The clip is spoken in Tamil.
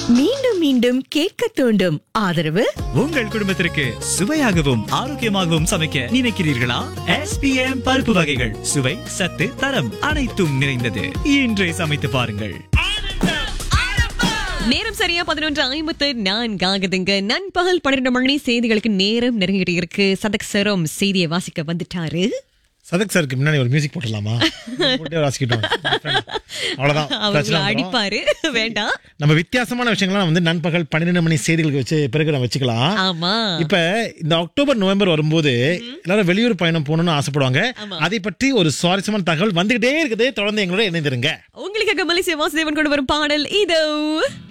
மீண்டும் மீண்டும் கேட்க தூண்டும் ஆதரவு உங்கள் குடும்பத்திற்கு சுவையாகவும் ஆரோக்கியமாகவும் சமைக்க நினைக்கிறீர்களா எஸ்பிஎம் பருப்பு வகைகள் சுவை சத்து தரம் அனைத்தும் நிறைந்தது இன்றே சமைத்து பாருங்கள் நேரம் சரியா பதினொன்று ஐம்பத்து நான்காகுதுங்க நண்பகல் பன்னிரண்டு மணி செய்திகளுக்கு நேரம் நெருங்கிட்டு இருக்கு சதக் சரம் செய்தியை வாசிக்க வந்துட்டாரு சதக் சாருக்கு முன்னாடி ஒரு மியூசிக் போட்டுடலாமா போட்டே வாசிக்கிட்டோம் அவ்வளவுதான் அவங்க பிரச்சனை வந்துரும். அடிப்பாரு வேண்டாம் நம்ம வித்தியாசமான விஷயங்கள்லாம் வந்து நண்பகல் பன்னிரெண்டு மணி செய்திகளுக்கு வச்சு பிறகு நம்ம வச்சுக்கலாம் ஆமா இப்ப இந்த அக்டோபர் நவம்பர் வரும்போது எல்லாரும் வெளியூர் பயணம் போகணும்னு ஆசைப்படுவாங்க ஆமா. அதை பற்றி ஒரு சுவாரஸ்யமான தகவல் வந்துகிட்டே இருக்குது தொடர்ந்து எங்களோட இணைந்திருங்க உங்களுக்காக மலேசிய வாசுதேவன் கொண்டு வரும் பாடல் இதோ